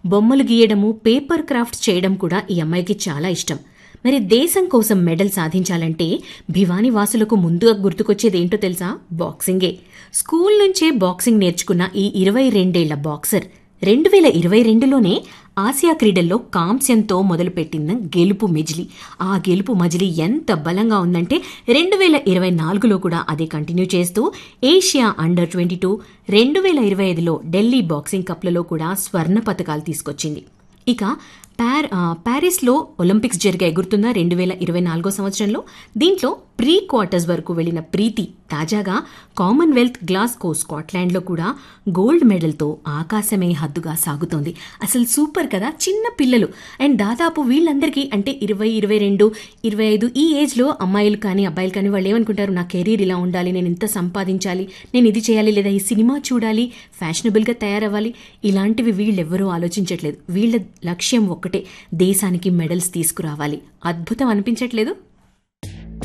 బొమ్మలు గీయడము paper craft చేయడం కూడా ఈ అమ్మాయికి చాలా ఇష్టం మరి దేశం కోసం మెడల్ సాధించాలంటే భివానీ వాసులకు ముందుగా గుర్తుకొచ్చేది ఏంటో తెలుసా బాక్సింగే స్కూల్ నుంచే బాక్సింగ్ నేర్చుకున్న ఈ ఇరవై రెండేళ్ల బాక్సర్ రెండు వేల ఇరవై రెండులోనే ఆసియా క్రీడల్లో కాంస్యంతో మొదలుపెట్టిన గెలుపు మెజిలి ఆ గెలుపు మజిలి ఎంత బలంగా ఉందంటే రెండు వేల ఇరవై నాలుగులో కూడా అదే కంటిన్యూ చేస్తూ ఏషియా అండర్ ట్వంటీ టూ రెండు వేల ఇరవై ఐదులో ఢిల్లీ బాక్సింగ్ కప్లలో కూడా స్వర్ణ పథకాలు తీసుకొచ్చింది ఇక ప్యార్ ఆ, ప్యారిస్లో ఒలింపిక్స్ జరిగాయి గుర్తుందా రెండు వేల ఇరవై నాలుగో సంవత్సరంలో దీంట్లో ప్రీ క్వార్టర్స్ వరకు వెళ్లిన ప్రీతి తాజాగా కామన్వెల్త్ గ్లాస్కో స్కాట్లాండ్లో కూడా గోల్డ్ మెడల్తో ఆకాశమే హద్దుగా సాగుతోంది అసలు సూపర్ కదా చిన్న పిల్లలు అండ్ దాదాపు వీళ్ళందరికీ అంటే ఇరవై ఇరవై రెండు ఇరవై ఐదు ఈ ఏజ్లో అమ్మాయిలు కానీ అబ్బాయిలు కానీ వాళ్ళు ఏమనుకుంటారు నా కెరీర్ ఇలా ఉండాలి నేను ఇంత సంపాదించాలి నేను ఇది చేయాలి లేదా ఈ సినిమా చూడాలి ఫ్యాషనబుల్గా తయారవ్వాలి ఇలాంటివి వీళ్ళెవ్వరూ ఆలోచించట్లేదు వీళ్ళ లక్ష్యం ఒక్కటే దేశానికి మెడల్స్ తీసుకురావాలి అద్భుతం అనిపించట్లేదు